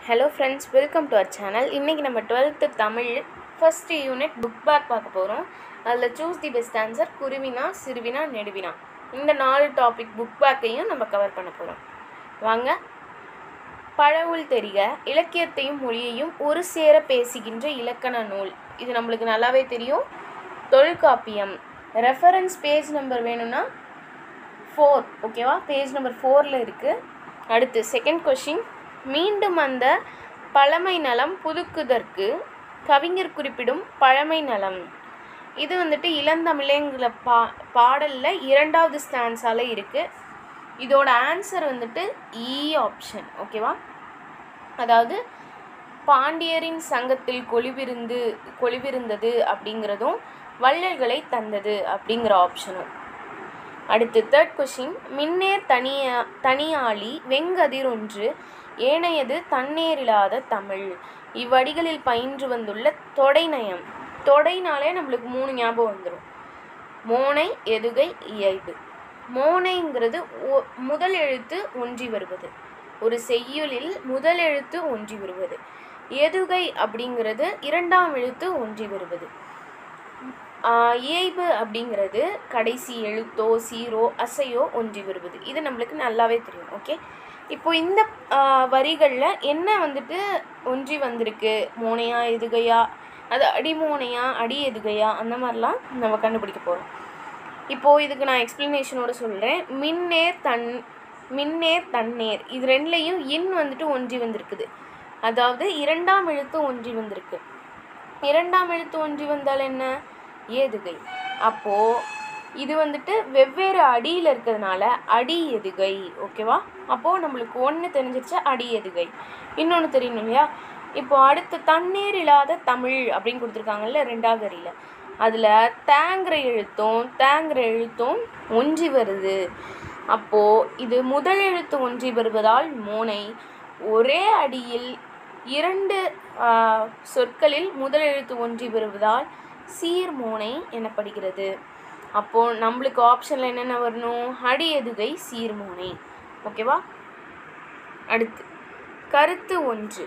hello friends welcome to our channel இன்றைக்கி நம்ம twelfth Tamil first unit book back பார்க்க போகிறோம் அதில் சூஸ் தி பெஸ்ட் ஆன்சர் குருவினா சிறுவினா நெடுவினா இந்த நாலு டாபிக் புக் பேக்கையும் நம்ம கவர் பண்ண போகிறோம் வாங்க பழவுள் தெரிக இலக்கியத்தையும் மொழியையும் ஒரு சேர பேசுகின்ற இலக்கண நூல் இது நம்மளுக்கு நல்லாவே தெரியும் தொல்காப்பியம் ரெஃபரன்ஸ் பேஜ் நம்பர் வேணும்னா ஃபோர் ஓகேவா பேஜ் நம்பர் ஃபோரில் இருக்குது அடுத்து செகண்ட் கொஷின் மீண்டும் அந்த பழமை நலம் புதுக்குதற்கு கவிஞர் குறிப்பிடும் பழமை நலம் இது வந்துட்டு இளந்தமிழேங்கிற பா பாடலில் இரண்டாவது ஸ்டான்ஸால் இருக்குது இதோட ஆன்சர் வந்துட்டு இ ஆப்ஷன் ஓகேவா அதாவது பாண்டியரின் சங்கத்தில் கொலிவிருந்து கொலிவிருந்தது அப்படிங்கிறதும் வள்ளல்களை தந்தது அப்படிங்கிற ஆப்ஷனும் அடுத்து தேர்ட் கொஷின் மின்னேர் தனியா தனியாளி வெங்கதிர் ஒன்று ஏனையது தன்னேரில்லாத தமிழ் இவ்வடிகளில் பயின்று வந்துள்ள தொடைநயம் தொடைனாலே நம்மளுக்கு மூணு ஞாபகம் வந்துடும் மோனை எதுகை இயல்பு மோனைங்கிறது ஒ- முதல் எழுத்து ஒன்றி வருவது ஒரு செய்யுளில் முதல் எழுத்து ஒன்றி வருவது எதுகை அப்படிங்கிறது இரண்டாம் எழுத்து ஒன்றி வருவது ஆஹ் இயைபு அப்படிங்கிறது கடைசி எழுத்தோ சீரோ அசையோ ஒன்றி வருவது இது நம்மளுக்கு நல்லாவே தெரியும் ஓகே இப்போ இந்த வரிகளில் என்ன வந்துட்டு ஒன்றி வந்திருக்கு மோனையா எதுகையா அது அடிமோனையா அடி எதுகையா அந்த மாதிரிலாம் நம்ம கண்டுபிடிக்க போகிறோம் இப்போது இதுக்கு நான் எக்ஸ்ப்ளனேஷனோட சொல்கிறேன் மின்னேர் தன் மின்னேர் தன்னேர் இது ரெண்டுலேயும் இன் வந்துட்டு ஒன்றி வந்திருக்குது அதாவது இரண்டாம் எழுத்து ஒன்றி வந்திருக்கு இரண்டாம் எழுத்து ஒன்றி வந்தால் என்ன ஏதுகை அப்போது இது வந்துட்டு வெவ்வேறு அடியில் இருக்கிறதுனால அடி எதுகை ஓகேவா அப்போது நம்மளுக்கு ஒன்று தெரிஞ்சிருச்சு அடி எதுகை இன்னொன்று தெரியணும் இல்லையா இப்போ அடுத்து தண்ணீர் இல்லாத தமிழ் அப்படின்னு கொடுத்துருக்காங்கல்ல ரெண்டாவது அடியில் அதில் தேங்கிற எழுத்தும் தேங்கிற எழுத்தும் ஒன்றி வருது அப்போது இது முதல் எழுத்து ஒன்றி வருவதால் மோனை ஒரே அடியில் இரண்டு ஆ, சொற்களில் முதல் எழுத்து ஒன்றி வருவதால் சீர்மோனை எனப்படுகிறது அப்போது நம்மளுக்கு ஆப்ஷனில் என்னென்ன வரணும் அடி எதுகை சீர்மோனை ஓகேவா அடுத்து கருத்து ஒன்று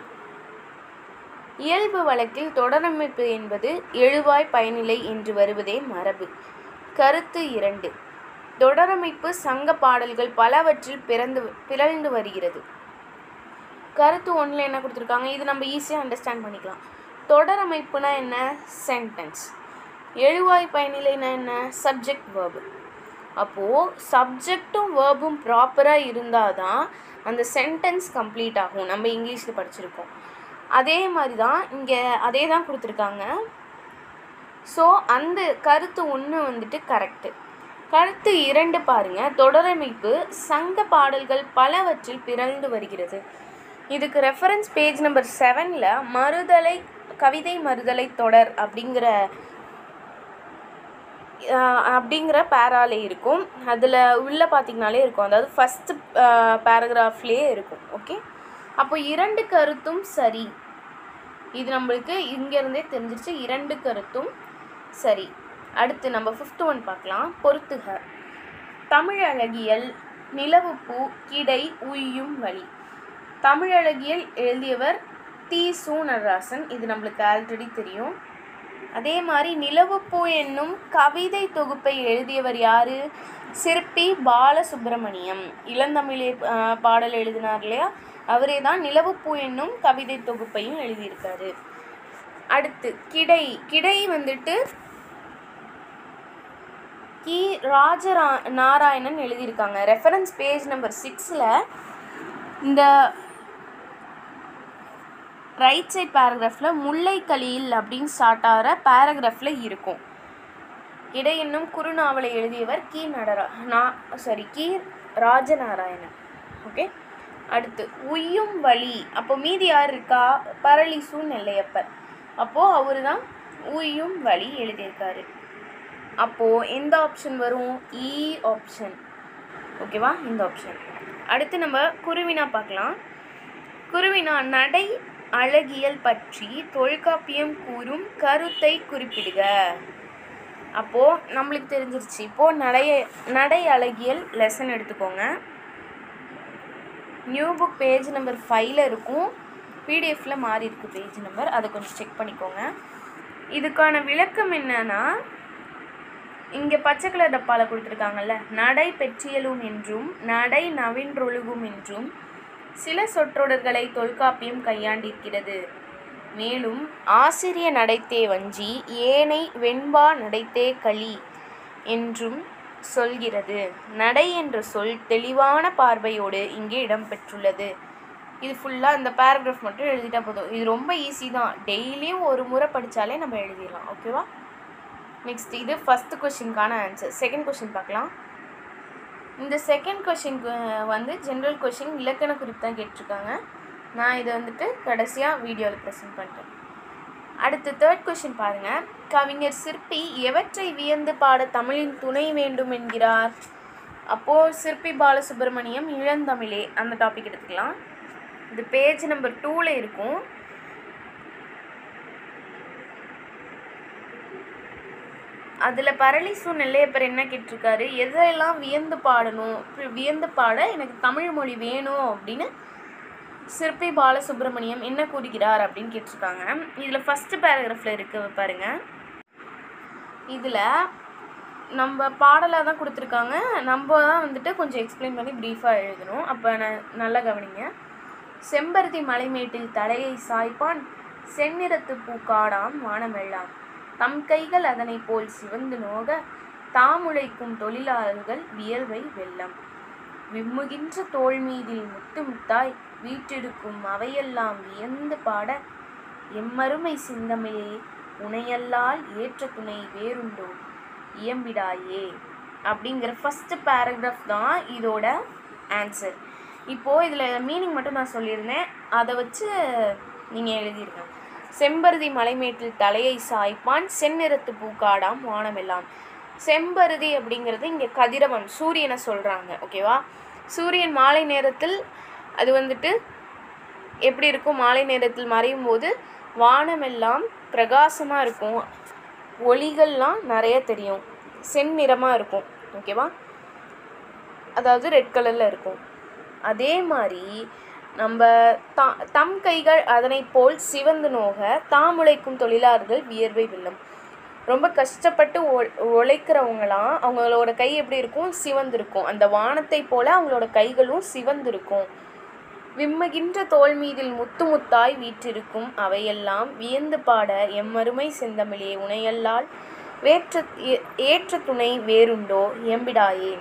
இயல்பு வழக்கில் தொடரமைப்பு என்பது எழுவாய் பயனிலை என்று வருவதே மரபு கருத்து இரண்டு தொடரமைப்பு சங்க பாடல்கள் பலவற்றில் பிறந்து பிறழ்ந்து வருகிறது கருத்து ஒன்றில் என்ன கொடுத்துருக்காங்க இது நம்ம ஈஸியாக அண்டர்ஸ்டாண்ட் பண்ணிக்கலாம் தொடரமைப்புனா என்ன சென்டென்ஸ் எழுவாய் பயனிலைனா என்ன சப்ஜெக்ட் வேர்பு அப்போது சப்ஜெக்டும் வேர்பும் ப்ராப்பராக இருந்தால் தான் அந்த சென்டென்ஸ் கம்ப்ளீட் ஆகும் நம்ம இங்கிலீஷில் படிச்சிருக்கோம் அதே மாதிரி தான் இங்கே அதே தான் கொடுத்துருக்காங்க ஸோ அந்த கருத்து ஒன்று வந்துட்டு கரெக்டு கருத்து இரண்டு பாருங்க தொடரமைப்பு சங்க பாடல்கள் பலவற்றில் பிறழ்ந்து வருகிறது இதுக்கு ரெஃபரன்ஸ் பேஜ் நம்பர் செவனில் மறுதலை கவிதை மறுதலை தொடர் அப்படிங்கிற ஆஹ் அப்படிங்கிற பேரால இருக்கும் அதில் உள்ளே பார்த்தீங்கனாலே இருக்கும் அதாவது ஃபஸ்ட்டு பேராகிராஃப்லேயே இருக்கும் ஓகே அப்போ இரண்டு கருத்தும் சரி இது நம்மளுக்கு இங்கேருந்தே தெரிஞ்சிருச்சு இரண்டு கருத்தும் சரி அடுத்து நம்ம ஃபிஃப்த் ஒன் பார்க்கலாம் பொறுத்துக தமிழழகியல் நிலவுப்பூ கிடை உய்யும் வழி தமிழழகியல் எழுதியவர் தி சு நடராசன் இது நம்மளுக்கு ஆல்ரெடி தெரியும் அதே மாதிரி நிலவுப்பூ என்னும் கவிதை தொகுப்பை எழுதியவர் யாரு சிற்பி பாலசுப்ரமணியம் இளந்தமிழே ஆஹ், பாடல் எழுதினார் இல்லையா அவரே தான் நிலவுப்பூ என்னும் கவிதை தொகுப்பையும் எழுதியிருக்காரு அடுத்து கிடை கிடை வந்துட்டு கி ராஜரா நாராயணன் எழுதியிருக்காங்க ரெஃபரன்ஸ் பேஜ் நம்பர் சிக்ஸில் இந்த ரைட் சைட் பேராகிராஃபில் முல்லைக்கலியில் அப்படின்னு ஸ்டார்ட் ஆகிற பேராகிராஃபில் இருக்கும் இடை என்னும் குறுநாவலை எழுதியவர் கி நடரா நா சாரி கி ராஜநாராயணன் ஓகே அடுத்து உய்யும் வழி அப்போ மீதி யார் இருக்கா பரளிசு நெல்லையப்பர் அப்போது அவர் தான் உய்யும் வழி எழுதியிருக்காரு அப்போது எந்த ஆப்ஷன் வரும் இ ஆப்ஷன் ஓகேவா இந்த ஆப்ஷன் அடுத்து நம்ம குருவினா பார்க்கலாம் குருவினா நடை அழகியல் பற்றி தொல்காப்பியம் கூறும் கருத்தை குறிப்பிடுக அப்போது நம்மளுக்கு தெரிஞ்சிருச்சு இப்போது நடைய நடை அழகியல் லெசன் எடுத்துக்கோங்க நியூ புக் பேஜ் நம்பர் ஃபைவ்ல இருக்கும் பிடிஎஃப்பில் மாறி இருக்கு பேஜ் நம்பர் அதை கொஞ்சம் செக் பண்ணிக்கோங்க இதுக்கான விளக்கம் என்னன்னா இங்கே பச்சை கலர் டப்பாவில் கொடுத்துருக்காங்கல்ல நடை பெற்றியலும் என்றும் நடை நவின்றொழுகும் என்றும் சில சொற்றொடர்களை தொல்காப்பியம் கையாண்டிருக்கிறது மேலும் ஆசிரிய நடைத்தே வஞ்சி ஏனை வெண்பா நடைத்தே களி என்றும் சொல்கிறது நடை என்ற சொல் தெளிவான பார்வையோடு இங்கே இடம்பெற்றுள்ளது இது ஃபுல்லாக இந்த பேராகிராஃப் மட்டும் எழுதிட்டா போதும் இது ரொம்ப ஈஸி தான் டெய்லியும் ஒரு முறை படித்தாலே நம்ம எழுதிடலாம் ஓகேவா நெக்ஸ்ட் இது ஃபஸ்ட்டு கொஷினுக்கான ஆன்சர் செகண்ட் கொஷின் பார்க்கலாம் இந்த செகண்ட் கொஷினுக்கு வந்து ஜென்ரல் கொஷின் இலக்கண குறிப்பு தான் கேட்டிருக்காங்க நான் இதை வந்துட்டு கடைசியாக வீடியோவில் ப்ரெசென்ட் பண்ணுறேன் அடுத்து தேர்ட் கொஷின் பாருங்கள் கவிஞர் சிற்பி எவற்றை வியந்து பாட தமிழின் துணை வேண்டும் என்கிறார் அப்போது சிற்பி பாலசுப்ரமணியம் இளந்தமிழே அந்த டாபிக் எடுத்துக்கலாம் இது பேஜ் நம்பர் டூவில் இருக்கும் அதில் பரளிசு நெல்லையப்பர் என்ன கேட்டிருக்காரு எதெல்லாம் வியந்து பாடணும் இப்படி வியந்து பாட எனக்கு தமிழ் மொழி வேணும் அப்படின்னு சிற்பி பாலசுப்ரமணியம் என்ன கூறுகிறார் அப்படின்னு கேட்டிருக்காங்க இதில் ஃபஸ்ட்டு பேராகிராஃபில் இருக்கு பாருங்க இதில் நம்ம பாடலாக தான் கொடுத்துருக்காங்க நம்ம தான் வந்துட்டு கொஞ்சம் எக்ஸ்பிளைன் பண்ணி ப்ரீஃபாக எழுதணும் அப்போ நான் நல்லா கவனிங்க செம்பருத்தி மலைமேட்டில் தலையை சாய்ப்பான் செந்நிறத்து பூக்காடாம் வானமெல்லாம் தம் கைகள் அதனைப் போல் சிவந்து நோக தாமுழைக்கும் தொழிலாளர்கள் வியல்வை வெள்ளம் விம்முகின்ற தோள் மீதில் முத்து முத்தாய் வீற்றிருக்கும் அவையெல்லாம் வியந்து பாட எம்மருமை சிந்தமிழே உனையல்லால் ஏற்ற துணை வேறுண்டோ இயம்பிடாயே அப்படிங்கிற ஃபஸ்ட்டு பேராகிராஃப் தான் இதோட ஆன்சர் இப்போது இதில் மீனிங் மட்டும் நான் சொல்லியிருந்தேன் அதை வச்சு நீங்கள் எழுதிருங்க செம்பருதி மலைமேட்டில் தலையை சாய்ப்பான் செந்நிறத்து பூக்காடாம் வானமெல்லாம் செம்பருதி அப்படிங்கிறது இங்கே கதிரவன் சூரியனை சொல்கிறாங்க ஓகேவா சூரியன் மாலை நேரத்தில் அது வந்துட்டு எப்படி இருக்கும் மாலை நேரத்தில் மறையும் போது வானமெல்லாம் பிரகாசமாக இருக்கும் ஒளிகள்லாம் நிறைய தெரியும் செந்நிறமாக இருக்கும் ஓகேவா அதாவது ரெட் கலரில் இருக்கும் அதே மாதிரி நம்ம தா தம் கைகள் அதனை போல் சிவந்து நோக தாமுழைக்கும் தொழிலாளர்கள் வியர்வை வெள்ளம் ரொம்ப கஷ்டப்பட்டு ஒ உழைக்கிறவங்களாம் அவங்களோட கை எப்படி இருக்கும் சிவந்திருக்கும் அந்த வானத்தை போல அவங்களோட கைகளும் சிவந்திருக்கும் விம்முகின்ற தோல் மீதில் முத்து முத்தாய் வீற்றிருக்கும் அவையெல்லாம் வியந்து பாட எம்மருமை செந்தமிழே உனையல்லால் வேற்ற ஏற்ற துணை வேறுண்டோ எம்பிடாயே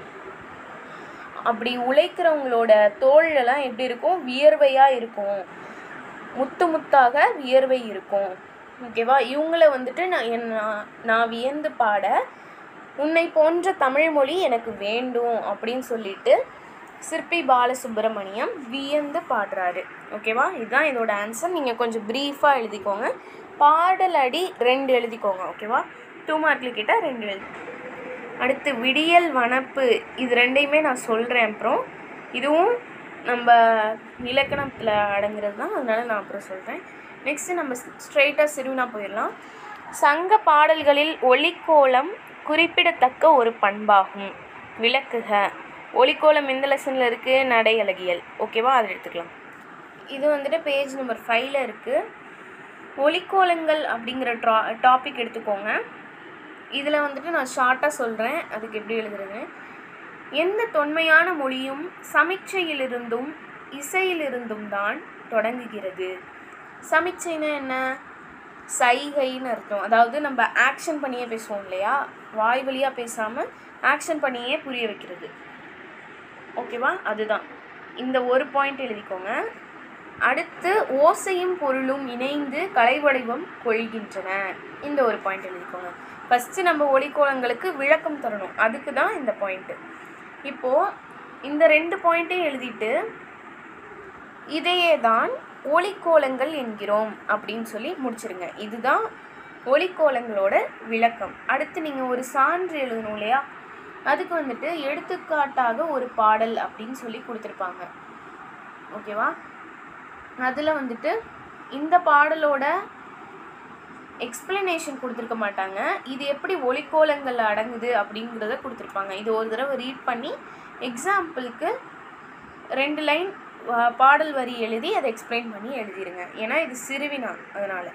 அப்படி உழைக்கிறவங்களோட தோல்லலாம் எப்படி இருக்கும் வியர்வையாக இருக்கும் முத்து முத்தாக வியர்வை இருக்கும் ஓகேவா இவங்கள வந்துட்டு நான் என் நான் நான் வியந்து பாட உன்னை போன்ற தமிழ் மொழி எனக்கு வேண்டும் அப்படின்னு சொல்லிட்டு சிற்பி பாலசுப்ரமணியம் வியந்து பாடுறாரு ஓகேவா இதுதான் இதோட ஆன்சர் நீங்கள் கொஞ்சம் ப்ரீஃபாக எழுதிக்கோங்க பாடல் அடி ரெண்டு எழுதிக்கோங்க ஓகேவா டூ மார்க்கில் கேட்டால் ரெண்டு எழுதி அடுத்து விடியல் வனப்பு இது ரெண்டையுமே நான் சொல்கிறேன் அப்புறம் இதுவும் நம்ம இலக்கணத்தில் அடங்குறது தான் அதனால நான் அப்புறம் சொல்கிறேன் நெக்ஸ்ட்டு நம்ம ஸ்ட்ரெயிட்டாக சிறுவினா போயிடலாம் சங்க பாடல்களில் ஒளிக்கோலம் குறிப்பிடத்தக்க ஒரு பண்பாகும் விளக்குக ஒளிக்கோலம் எந்த லெசனில் இருக்குது நடை அழகியல் ஓகேவா அதை எடுத்துக்கலாம் இது வந்துட்டு பேஜ் நம்பர் ஃபைவ்ல இருக்குது ஒளிக்கோலங்கள் அப்படிங்கிற ட்ரா டாபிக் எடுத்துக்கோங்க இதில் வந்துட்டு நான் ஷார்ட்டாக சொல்கிறேன் அதுக்கு எப்படி எழுதுறது எந்த தொன்மையான மொழியும் சமிக்சையிலிருந்தும் இசையிலிருந்தும் தான் தொடங்குகிறது சமிக்சைன்னா என்ன சைகைன்னு அர்த்தம் அதாவது நம்ம ஆக்ஷன் பண்ணியே பேசுவோம் இல்லையா வாய் வழியாக பேசாமல் ஆக்ஷன் பண்ணியே புரிய வைக்கிறது ஓகேவா அதுதான் இந்த ஒரு பாயிண்ட் எழுதிக்கோங்க அடுத்து ஓசையும் பொருளும் இணைந்து கலைவடிவம் கொள்கின்றன இந்த ஒரு பாயிண்ட் எழுதிக்கோங்க ஃபஸ்ட்டு நம்ம ஒளிக்கோலங்களுக்கு விளக்கம் தரணும் அதுக்கு தான் இந்த பாயிண்ட்டு இப்போது இந்த ரெண்டு பாயிண்ட்டையும் எழுதிட்டு இதையே தான் ஒளிக்கோலங்கள் என்கிறோம் அப்படின்னு சொல்லி முடிச்சிருங்க இதுதான் ஒளிக்கோலங்களோட விளக்கம் அடுத்து நீங்கள் ஒரு சான்று எழுதணும் இல்லையா அதுக்கு வந்துட்டு எடுத்துக்காட்டாக ஒரு பாடல் அப்படின்னு சொல்லி கொடுத்துருப்பாங்க ஓகேவா அதில் வந்துட்டு இந்த பாடலோட எக்ஸ்பிளனேஷன் கொடுத்துருக்க மாட்டாங்க இது எப்படி ஒளிக்கோலங்கள் அடங்குது அப்படிங்கிறத கொடுத்துருப்பாங்க இது ஒரு தடவை ரீட் பண்ணி எக்ஸாம்பிளுக்கு ரெண்டு லைன் வ- பாடல் வரி எழுதி அதை எக்ஸ்பிளைன் பண்ணி எழுதிருங்க ஏன்னா இது சிறுவினா அதனால்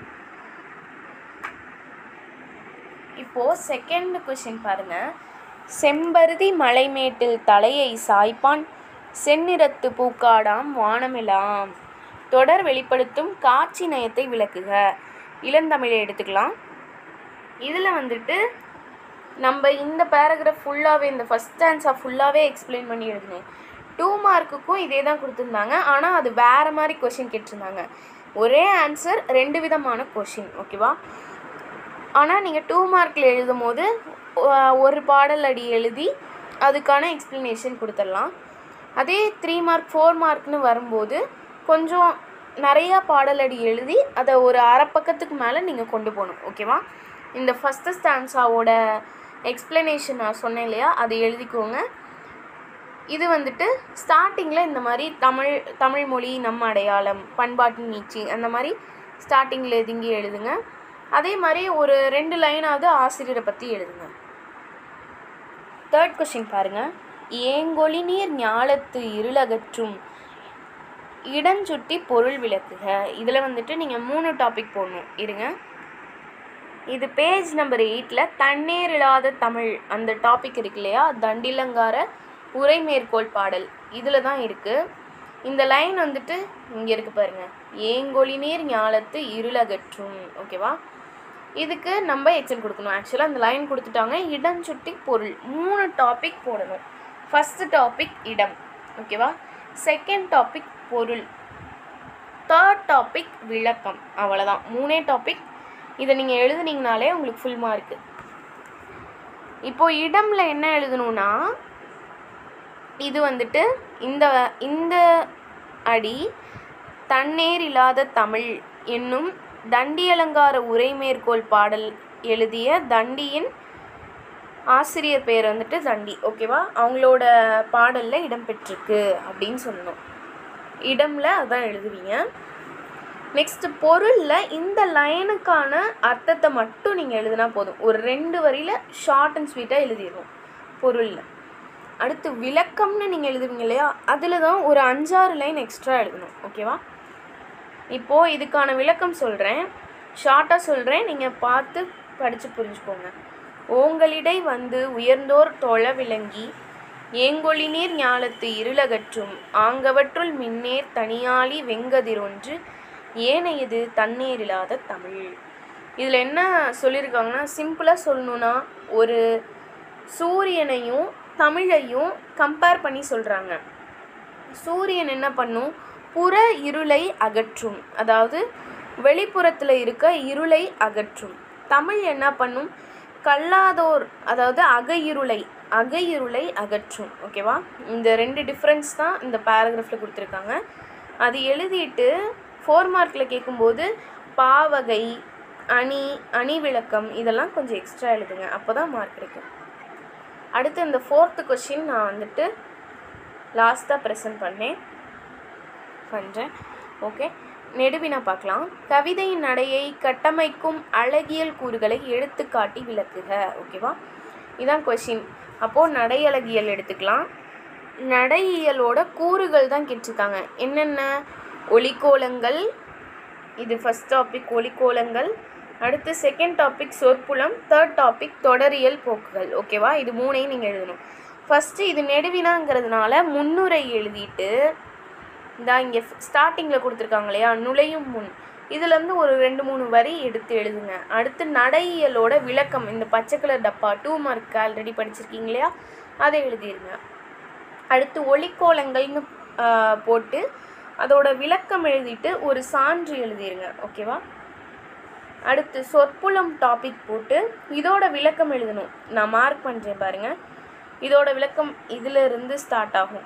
இப்போது செகண்ட் கொஷின் பாருங்கள் செம்பருதி மலைமேட்டில் தலையை சாய்ப்பான் செந்நிறத்து பூக்காடாம் வானமெல்லாம் தொடர் வெளிப்படுத்தும் காட்சி நயத்தை விளக்குக இளந்தமிழை எடுத்துக்கலாம் இதில் வந்துட்டு நம்ம இந்த பேராகிராஃப் ஃபுல்லாகவே இந்த ஃபஸ்ட் ஸ்டான்ஸாக ஃபுல்லாகவே எக்ஸ்பிளைன் பண்ணி எழுதினேன் டூ மார்க்குக்கும் இதே தான் கொடுத்துருந்தாங்க ஆனால் அது வேறு மாதிரி கொஷின் கேட்டிருந்தாங்க ஒரே ஆன்சர் ரெண்டு விதமான கொஷின் ஓகேவா ஆனால் நீங்கள் டூ மார்க்கில் எழுதும் போது ஒ- ஒரு பாடல் அடி எழுதி அதுக்கான எக்ஸ்ப்ளனேஷன் கொடுத்துடலாம் அதே த்ரீ மார்க் ஃபோர் மார்க்னு வரும்போது கொஞ்சம் நிறையா பாடல் அடி எழுதி அதை ஒரு அரை பக்கத்துக்கு மேலே நீங்கள் கொண்டு போகணும் ஓகேவா இந்த ஃபஸ்ட்டு ஸ்டான்ஸாவோட எக்ஸ்ப்ளனேஷன் நான் சொன்னேன் இல்லையா அதை எழுதிக்கோங்க இது வந்துட்டு ஸ்டார்டிங்கில் இந்த மாதிரி தமிழ் தமிழ் மொழி நம்ம அடையாளம் பண்பாட்டின் நீச்சி அந்த மாதிரி ஸ்டார்டிங்கில் எதுங்கி எழுதுங்க அதே மாதிரி ஒரு ரெண்டு லைனாவது ஆசிரியரை பற்றி எழுதுங்க தேர்ட் கொஷின் பாருங்க ஏங்கொழி நீர் ஞாலத்து இருளகற்றும் இடஞ்சுட்டி பொருள் விளக்குக இதில் வந்துட்டு நீங்கள் மூணு டாபிக் போடணும் இருங்க இது பேஜ் நம்பர் எயிட்டில் தண்ணீர் இல்லாத தமிழ் அந்த டாபிக் இருக்கு இல்லையா தண்டிலங்கார உரை மேற்கோள் பாடல் இதில் தான் இருக்குது இந்த லைன் வந்துட்டு இங்கே இருக்கு பாருங்க ஏங்கொழி நீர் ஞாலத்து இருளகற்றும் ஓகேவா இதுக்கு நம்ம எச்சல் கொடுக்கணும் ஆக்சுவலாக அந்த லைன் கொடுத்துட்டாங்க இடம் சுட்டி பொருள் மூணு டாபிக் போடணும் ஃபஸ்ட்டு டாபிக் இடம் ஓகேவா செகண்ட் டாபிக் பொருள் தேர்ட் டாபிக் விளக்கம் அவ்வளோதான் மூணே டாபிக் இதை நீங்கள் எழுதுனீங்கனாலே உங்களுக்கு ஃபுல் மார்க்கு இப்போது இடம்ல என்ன எழுதணும்னா இது வந்துட்டு இந்த இந்த அடி தண்ணீர் இல்லாத தமிழ் என்னும் தண்டி அலங்கார உரை மேற்கோள் பாடல் எழுதிய தண்டியின் ஆசிரியர் பேர் வந்துட்டு தண்டி ஓகேவா அவங்களோட பாடலில் இடம்பெற்றிருக்கு அப்படின்னு சொல்லணும் இடம்ல அதான் எழுதுவீங்க நெக்ஸ்ட் பொருளில் இந்த லைனுக்கான அர்த்தத்தை மட்டும் நீங்கள் எழுதினா போதும் ஒரு ரெண்டு வரியில் ஷார்ட் அண்ட் ஸ்வீட்டாக எழுதிடணும் பொருளில் அடுத்து விளக்கம்னு நீங்கள் எழுதுவீங்க இல்லையா அதில் தான் ஒரு அஞ்சாறு லைன் எக்ஸ்ட்ரா எழுதணும் ஓகேவா இப்போது இதுக்கான விளக்கம் சொல்கிறேன் ஷார்ட்டாக சொல்கிறேன் நீங்கள் பார்த்து படித்து புரிஞ்சுக்கோங்க ஓங்களிடை வந்து உயர்ந்தோர் தொழ விளங்கி ஏங்கொழி நீர் ஞாலத்து இருளகற்றும் ஆங்கவற்றுள் மின்னேர் தனியாளி வெங்கதிரொன்று ஏனையது தண்ணீரில்லாத தமிழ் இதில் என்ன சொல்லியிருக்காங்கன்னா சிம்பிளாக சொல்லணுன்னா ஒரு சூரியனையும் தமிழையும் கம்பேர் பண்ணி சொல்கிறாங்க சூரியன் என்ன பண்ணும் புற இருளை அகற்றும் அதாவது வெளிப்புறத்தில் இருக்க இருளை அகற்றும் தமிழ் என்ன பண்ணும் கல்லாதோர் அதாவது அக இருளை அக இருளை அகற்றும் ஓகேவா இந்த ரெண்டு டிஃப்ரென்ஸ் தான் இந்த பேராகிராஃபில் கொடுத்துருக்காங்க அது எழுதிட்டு ஃபோர் மார்க்கில் கேட்கும்போது பாவகை அணி அணி விளக்கம் இதெல்லாம் கொஞ்சம் எக்ஸ்ட்ரா எழுதுங்க அப்போ தான் மார்க் கிடைக்கும் அடுத்து இந்த ஃபோர்த்து கொஷின் நான் வந்துட்டு லாஸ்ட்டாக ப்ரெசென்ட் பண்ணேன் பண்ணுறேன் ஓகே நெடுவினா பார்க்கலாம் கவிதையின் நடையை கட்டமைக்கும் அழகியல் கூறுகளை எடுத்துக்காட்டி விளக்குக ஓகேவா இதான் கொஷின் அப்போது நடையழகியல் எடுத்துக்கலாம் நடையியலோட கூறுகள் தான் கேட்டிருக்காங்க என்னென்ன ஒளிக்கோலங்கள் இது ஃபஸ்ட் டாபிக் ஒளிக்கோலங்கள் அடுத்து செகண்ட் டாபிக் சொற்புலம் தேர்ட் டாபிக் தொடரியல் போக்குகள் ஓகேவா இது மூணையும் நீங்கள் எழுதணும் ஃபஸ்ட்டு இது நெடுவினாங்கிறதுனால முன்னுரை எழுதிட்டு இந்த இங்கே ஸ்டார்டிங்கில் கொடுத்துருக்காங்க இல்லையா நுழையும் முன் இதுலேருந்து ஒரு ரெண்டு மூணு வரி எடுத்து எழுதுங்க அடுத்து நடையியலோட விளக்கம் இந்த பச்சை கலர் டப்பா டூ மார்க் ஆல்ரெடி படிச்சிருக்கீங்க இல்லையா அதை எழுதிருங்க அடுத்து ஒளிக்கோலங்கள்னு ஆஹ், போட்டு அதோட விளக்கம் எழுதிட்டு ஒரு சான்று எழுதிருங்க ஓகேவா அடுத்து சொற்புலம் டாபிக் போட்டு இதோட விளக்கம் எழுதணும் நான் மார்க் பண்ணுறேன் பாருங்க இதோட விளக்கம் இதுல இருந்து ஸ்டார்ட் ஆகும்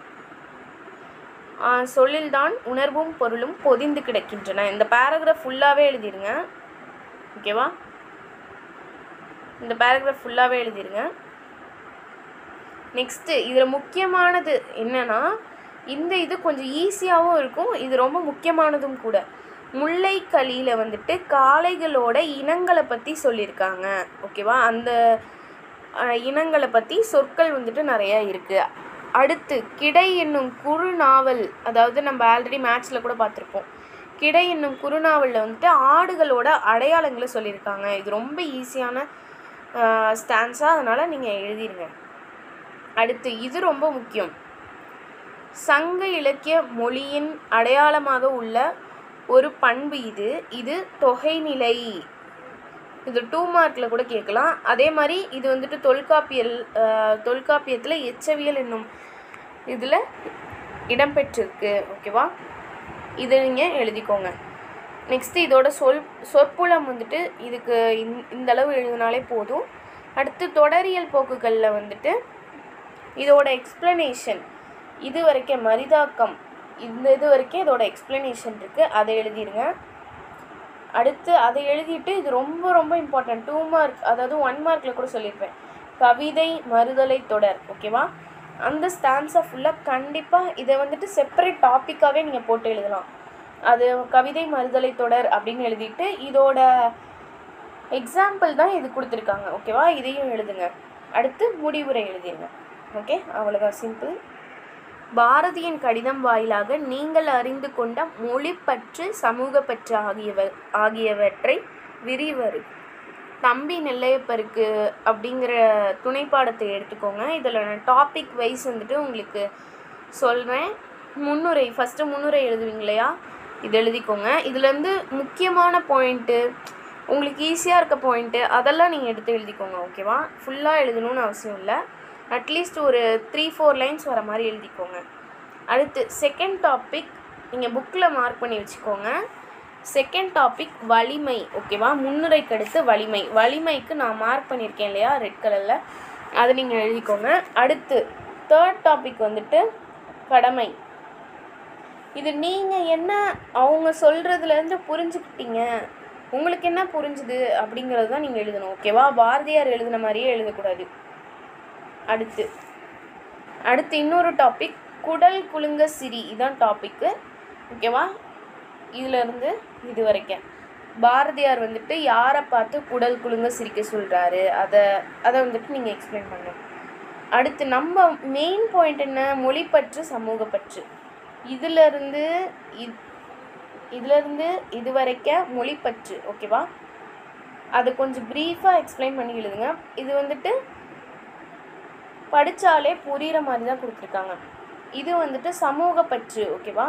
ஆ, சொல்லில்தான் உணர்வும் பொருளும் பொதிந்து கிடக்கின்றன இந்த பேராகிராஃப் ஃபுல்லாகவே எழுதிருங்க ஓகேவா இந்த பேராகிராஃப் ஃபுல்லாகவே எழுதிருங்க நெக்ஸ்ட்டு இதில் முக்கியமானது என்னன்னா இந்த இது கொஞ்சம் ஈஸியாகவும் இருக்கும் இது ரொம்ப முக்கியமானதும் கூட முல்லைக்களியில் வந்துட்டு காளைகளோட இனங்களை பற்றி சொல்லியிருக்காங்க ஓகேவா அந்த அஹ், இனங்களை பற்றி சொற்கள் வந்துட்டு நிறையா இருக்குது அடுத்து கிடை என்னும் குறு நாவல் அதாவது நம்ம ஆல்ரெடி மேட்ச்சில் கூட பார்த்துருப்போம் கிடை என்னும் குறுநாவலில் வந்துட்டு ஆடுகளோட அடையாளங்களை சொல்லியிருக்காங்க இது ரொம்ப ஈஸியான ஸ்டான்ஸாக அதனால் நீங்கள் எழுதிருங்க அடுத்து இது ரொம்ப முக்கியம் சங்க இலக்கிய மொழியின் அடையாளமாக உள்ள ஒரு பண்பு இது இது தொகைநிலை இது டூ மார்க்கில் கூட கேட்கலாம் அதே மாதிரி இது வந்துட்டு தொல்காப்பியல் அஹ், தொல்காப்பியத்தில் எச்சவியல் என்னும் இதில் இடம்பெற்றிருக்கு ஓகேவா இதை நீங்கள் எழுதிக்கோங்க நெக்ஸ்ட்டு இதோட சொல் சொற்புலம் வந்துட்டு இதுக்கு இந்த இந்த அளவு எழுதினாலே போதும் அடுத்து தொடரியல் போக்குகளில் வந்துட்டு இதோட எக்ஸ்ப்ளனேஷன் இது வரைக்கும் மரிதாக்கம் இந்த இது வரைக்கும் இதோட எக்ஸ்ப்ளனேஷன் இருக்குது அதை எழுதிருங்க அடுத்து அதை எழுதிட்டு இது ரொம்ப ரொம்ப இம்பார்ட்டன்ட் டூ மார்க் அதாவது ஒன் மார்க்கில் கூட சொல்லியிருப்பேன் கவிதை மறுதலை தொடர் ஓகேவா அந்த ஸ்டான்ஸை ஃபுல்லாக கண்டிப்பாக இதை வந்துட்டு செப்பரேட் டாப்பிக்காகவே நீங்கள் போட்டு எழுதலாம் அது கவிதை மறுதலை தொடர் அப்படின்னு எழுதிட்டு இதோட எக்ஸாம்பிள் தான் இது கொடுத்துருக்காங்க ஓகேவா இதையும் எழுதுங்க அடுத்து முடிவுரை எழுதிருங்க ஓகே அவ்வளோதான் சிம்பிள் பாரதியின் கடிதம் வாயிலாக நீங்கள் அறிந்து கொண்ட மொழிப்பற்று சமூகப்பற்று ஆகியவ ஆகியவற்றை விரிவரு தம்பி நெல்லையப்பருக்கு அப்படிங்கிற துணைப்பாடத்தை எடுத்துக்கோங்க இதில் நான் டாபிக் வைஸ் வந்துட்டு உங்களுக்கு சொல்கிறேன் முன்னுரை ஃபஸ்ட்டு முன்னுரை எழுதுவீங்க இல்லையா இது எழுதிக்கோங்க இதுலேருந்து முக்கியமான பாயிண்ட்டு உங்களுக்கு ஈஸியாக இருக்க பாயிண்ட்டு அதெல்லாம் நீங்கள் எடுத்து எழுதிக்கோங்க ஓகேவா ஃபுல்லாக எழுதணும்னு அவசியம் இல்லை அட்லீஸ்ட் ஒரு த்ரீ ஃபோர் லைன்ஸ் வர மாதிரி எழுதிக்கோங்க அடுத்து செகண்ட் டாபிக் நீங்கள் புக்கில் மார்க் பண்ணி வச்சுக்கோங்க செகண்ட் டாபிக் வலிமை ஓகேவா முன்னுரைக்கு அடுத்து வலிமை வலிமைக்கு நான் மார்க் பண்ணியிருக்கேன் இல்லையா ரெட் கலரில் அதை நீங்கள் எழுதிக்கோங்க அடுத்து தேர்ட் டாபிக் வந்துட்டு கடமை இது நீங்கள் என்ன அவங்க சொல்கிறதுலேருந்து புரிஞ்சுக்கிட்டீங்க உங்களுக்கு என்ன புரிஞ்சுது அப்படிங்கிறது தான் நீங்கள் எழுதணும் ஓகேவா பாரதியார் எழுதின மாதிரியே எழுதக்கூடாது அடுத்து அடுத்து இன்னொரு டாபிக் குடல் குலுங்க சிரி இதான் டாப்பிக்கு ஓகேவா இதிலேருந்து இது வரைக்கும் பாரதியார் வந்துட்டு யாரை பார்த்து குடல் குலுங்க சிரிக்க சொல்கிறாரு அதை அதை வந்துட்டு நீங்கள் எக்ஸ்பிளைன் பண்ணணும் அடுத்து நம்ம மெயின் பாயிண்ட் என்ன மொழிப்பற்று சமூகப்பற்று இதிலிருந்து இ இதிலிருந்து இது வரைக்கும் மொழிப்பற்று ஓகேவா அதை கொஞ்சம் ப்ரீஃபாக எக்ஸ்பிளைன் பண்ணி எழுதுங்க இது வந்துட்டு படித்தாலே புரிகிற மாதிரி தான் கொடுத்துருக்காங்க இது வந்துட்டு சமூகப்பற்று ஓகேவா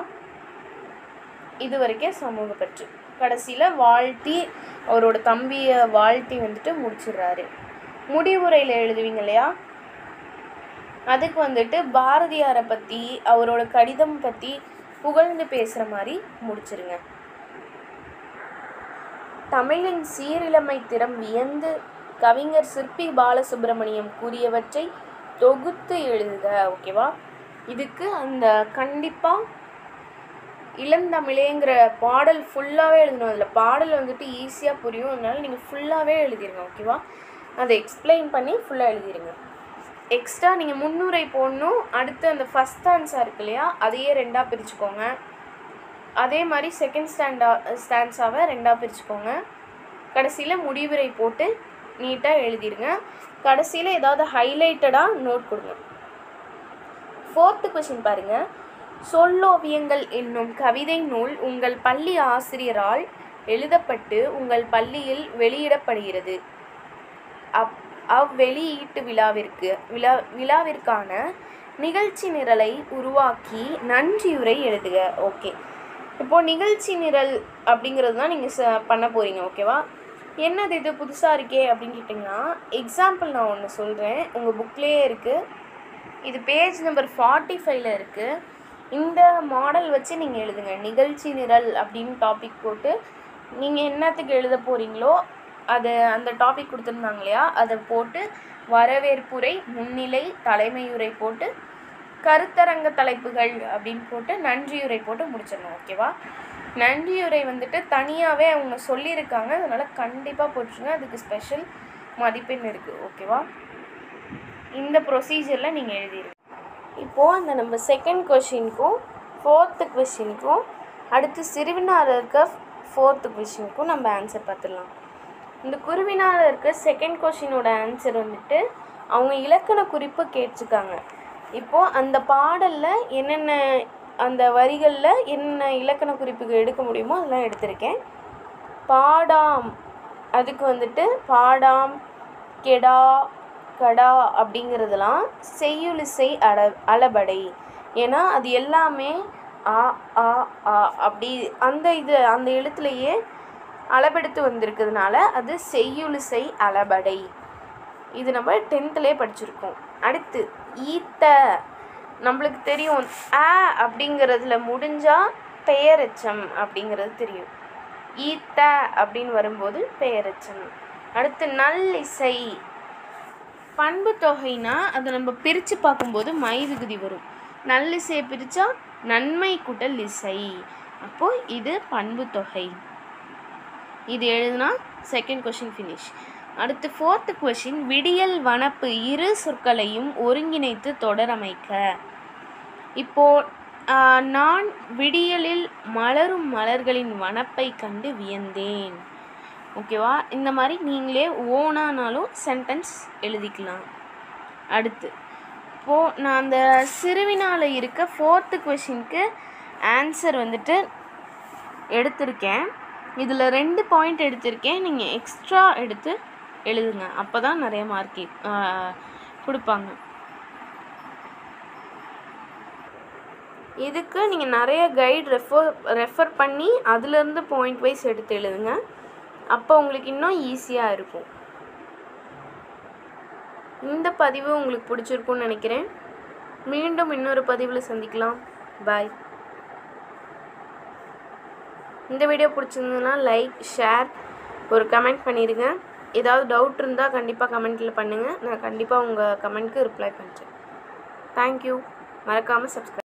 இது வரைக்கும் சமூகப்பற்று கடைசியில் வாழ்த்தி அவரோட தம்பியை வாழ்த்தி வந்துட்டு முடிச்சிடுறாரு முடிவுரையில் எழுதுவீங்க இல்லையா அதுக்கு வந்துட்டு பாரதியாரை பற்றி அவரோட கடிதம் பற்றி புகழ்ந்து பேசுகிற மாதிரி முடிச்சிருங்க தமிழின் சீரிழமை திறம் வியந்து கவிஞர் சிற்பி பாலசுப்ரமணியம் கூறியவற்றை தொகுத்து எழுதுக ஓகேவா இதுக்கு அந்த கண்டிப்பாக இளந்தமிழேங்கிற பாடல் ஃபுல்லாகவே எழுதணும் அதில் பாடல் வந்துட்டு ஈஸியாக புரியும் அதனால நீங்கள் ஃபுல்லாகவே எழுதிருங்க ஓகேவா அதை எக்ஸ்பிளைன் பண்ணி ஃபுல்லாக எழுதிருங்க எக்ஸ்ட்ரா நீங்கள் முன்னுரை போடணும் அடுத்து அந்த ஃபஸ்ட் ஆன்சர் இருக்கு இல்லையா அதையே ரெண்டாக பிரிச்சுக்கோங்க அதே மாதிரி செகண்ட் ஸ்டாண்டா ஸ்டான்ஸாவை ரெண்டாக பிரிச்சுக்கோங்க கடைசியில் முடிவுரை போட்டு நீட்டாக எழுதிருங்க கடைசியில் ஏதாவது ஹைலைட்டடாக நோட் கொடுங்க ஃபோர்த்து கொஷின் பாருங்கள் சொல்லோவியங்கள் என்னும் கவிதை நூல் உங்கள் பள்ளி ஆசிரியரால் எழுதப்பட்டு உங்கள் பள்ளியில் வெளியிடப்படுகிறது அப் அவ்வெளியீட்டு விழாவிற்கு விழா விழாவிற்கான நிகழ்ச்சி நிரலை உருவாக்கி நன்றியுரை எழுதுக ஓகே இப்போது நிகழ்ச்சி நிரல் அப்படிங்கிறது தான் நீங்கள் ச பண்ண போகிறீங்க ஓகேவா என்னது இது புதுசாக இருக்கே அப்படின்னு கேட்டிங்கன்னா எக்ஸாம்பிள் நான் ஒன்று சொல்கிறேன் உங்கள் புக்லேயே இருக்குது இது பேஜ் நம்பர் ஃபார்ட்டி ஃபைவ்ல இருக்குது இந்த மாடல் வச்சு நீங்கள் எழுதுங்க நிகழ்ச்சி நிரல் அப்படின்னு டாபிக் போட்டு நீங்கள் என்னத்துக்கு எழுத போகிறீங்களோ அது அந்த டாபிக் கொடுத்துருந்தாங்க இல்லையா அதை போட்டு வரவேற்புரை முன்னிலை தலைமையுரை போட்டு கருத்தரங்க தலைப்புகள் அப்படின்னு போட்டு நன்றியுரை போட்டு முடிச்சிடணும் ஓகேவா நன்றியுரை வந்துட்டு தனியாகவே அவங்க சொல்லியிருக்காங்க அதனால் கண்டிப்பாக போட்டுருங்க அதுக்கு ஸ்பெஷல் மதிப்பெண் இருக்குது ஓகேவா இந்த ப்ரொசீஜரில் நீங்கள் எழுதிருங்க இப்போது அந்த நம்ம செகண்ட் கொஷினுக்கும் ஃபோர்த்து கொஷினுக்கும் அடுத்து சிறுவினார் இருக்க ஃபோர்த்து கொஷினுக்கும் நம்ம ஆன்சர் பார்த்துடலாம் இந்த குருவினால் இருக்க செகண்ட் கொஷினோட ஆன்சர் வந்துட்டு அவங்க இலக்கண குறிப்பு கேட்டிருக்காங்க இப்போது அந்த பாடலில் என்னென்ன அந்த வரிகளில் என்ன இலக்கண குறிப்புகள் எடுக்க முடியுமோ அதெல்லாம் எடுத்திருக்கேன் பாடாம் அதுக்கு வந்துட்டு பாடாம் கெடா கடா அப்படிங்கிறதெல்லாம் செய்யுளிசை அட அளபடை ஏன்னா அது எல்லாமே ஆ ஆ ஆ அப்படி அந்த இது அந்த எழுத்துலையே அளபெடுத்து வந்திருக்கிறதுனால அது செய்யுளிசை அளபடை இது நம்ம டென்த்துலேயே படிச்சிருக்கோம் அடுத்து ஈத்த நம்மளுக்கு தெரியும் ஆ அப்படிங்கிறதுல முடிஞ்சால் பெயரெச்சம் அப்படிங்கிறது தெரியும் ஈத்த அப்படின்னு வரும்போது பெயரெச்சம் அடுத்து நல்லிசை பண்பு தொகைனா அதை நம்ம பிரித்து பார்க்கும்போது மை விகுதி வரும் நல்லிசையை பிரித்தா நன்மை கூட்டல் இசை அப்போது இது பண்பு தொகை இது எழுதுனா செகண்ட் கொஷின் ஃபினிஷ் அடுத்து ஃபோர்த்து கொஷின் விடியல் வனப்பு இரு சொற்களையும் ஒருங்கிணைத்து தொடரமைக்க இப்போ ஆஹ், நான் விடியலில் மலரும் மலர்களின் வனப்பை கண்டு வியந்தேன் ஓகேவா இந்த மாதிரி நீங்களே ஓனானாலும் சென்டென்ஸ் எழுதிக்கலாம் அடுத்து இப்போது நான் அந்த சிறுவினால இருக்க ஃபோர்த்து கொஷினுக்கு ஆன்சர் வந்துட்டு எடுத்திருக்கேன் இதில் ரெண்டு பாயிண்ட் எடுத்திருக்கேன் நீங்கள் எக்ஸ்ட்ரா எடுத்து எழுதுங்க அப்போ தான் நிறைய மார்க் கொடுப்பாங்க இதுக்கு நீங்கள் நிறைய கைட் ரெஃபர் ரெஃபர் பண்ணி அதுலேருந்து பாயிண்ட் வைஸ் எடுத்து எழுதுங்க அப்போ உங்களுக்கு இன்னும் ஈஸியாக இருக்கும் இந்த பதிவு உங்களுக்கு பிடிச்சிருக்கும்னு நினைக்கிறேன் மீண்டும் இன்னொரு பதிவில் சந்திக்கலாம் பாய் இந்த வீடியோ பிடிச்சிருந்ததுன்னா லைக் ஷேர் ஒரு கமெண்ட் பண்ணிடுங்க ஏதாவது டவுட் இருந்தால் கண்டிப்பாக கமெண்ட்டில் பண்ணுங்கள் நான் கண்டிப்பாக உங்கள் கமெண்ட்க்கு ரிப்ளை பண்ணுறேன் தேங்க்யூ மறக்காமல் சப்ஸ்கிரைப்